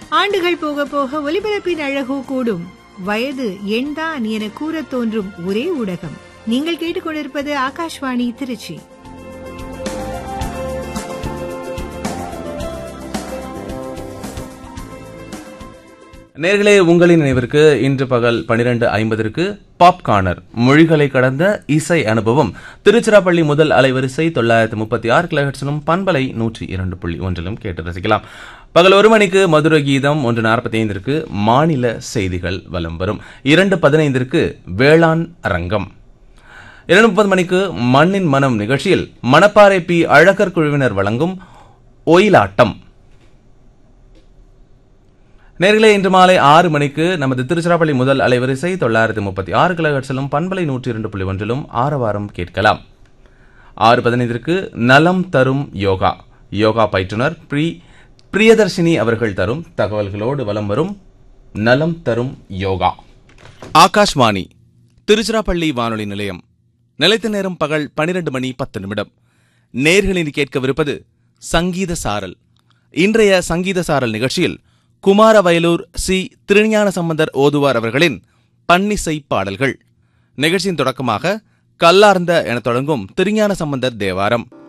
ஆண்டுகள் போக போக ஒலிபரப்பின் அழகோ கூடும் வயது எண்தான் என கூறத் தோன்றும் ஒரே ஊடகம் நீங்கள் கேட்டுக்கொண்டிருப்பது ஆகாஷ்வாணி திருச்சி நேர்களே உங்களின் நினைவிற்கு இன்று பகல் பனிரெண்டு ஐம்பதற்கு பாப்கார்னர் மொழிகளை கடந்த இசை அனுபவம் திருச்சிராப்பள்ளி முதல் அலைவரிசை தொள்ளாயிரத்து முப்பத்தி ஆறு கிலோஹெட்ஸிலும் பண்பலை நூற்றி இரண்டு புள்ளி ஒன்றிலும் கேட்டு ரசிக்கலாம் பகல் ஒரு மணிக்கு மதுர கீதம் ஒன்று நாற்பத்தி ஐந்திற்கு மாநில செய்திகள் வலம் வரும் இரண்டு பதினைந்திற்கு வேளாண் அரங்கம் இரண்டு முப்பது மணிக்கு மண்ணின் மனம் நிகழ்ச்சியில் மணப்பாறை பி அழகர் குழுவினர் வழங்கும் ஒயிலாட்டம் நேர்களே இன்று மாலை ஆறு மணிக்கு நமது திருச்சிராப்பள்ளி முதல் அலைவரிசை தொள்ளாயிரத்து முப்பத்தி ஆறு கிலோஹெட்ஸிலும் பண்பலை நூற்றி இரண்டு புள்ளி ஒன்றிலும் ஆரவாரம் கேட்கலாம் ஆறு பதினைந்திற்கு நலம் தரும் யோகா யோகா பயிற்றுனர் பிரி பிரியதர்ஷினி அவர்கள் தரும் தகவல்களோடு வலம் வரும் நலம் தரும் யோகா ஆகாஷ்வாணி திருச்சிராப்பள்ளி வானொலி நிலையம் நிலைத்த நேரம் பகல் பனிரெண்டு மணி பத்து நிமிடம் நேர்களில் கேட்கவிருப்பது சங்கீத சாரல் இன்றைய சங்கீத சாரல் நிகழ்ச்சியில் குமாரவயலூர் சி திருஞான சம்பந்தர் ஓதுவார் அவர்களின் பன்னிசை பாடல்கள் நிகழ்ச்சியின் தொடக்கமாக கல்லார்ந்த என தொடங்கும் திருஞான சம்பந்தர் தேவாரம்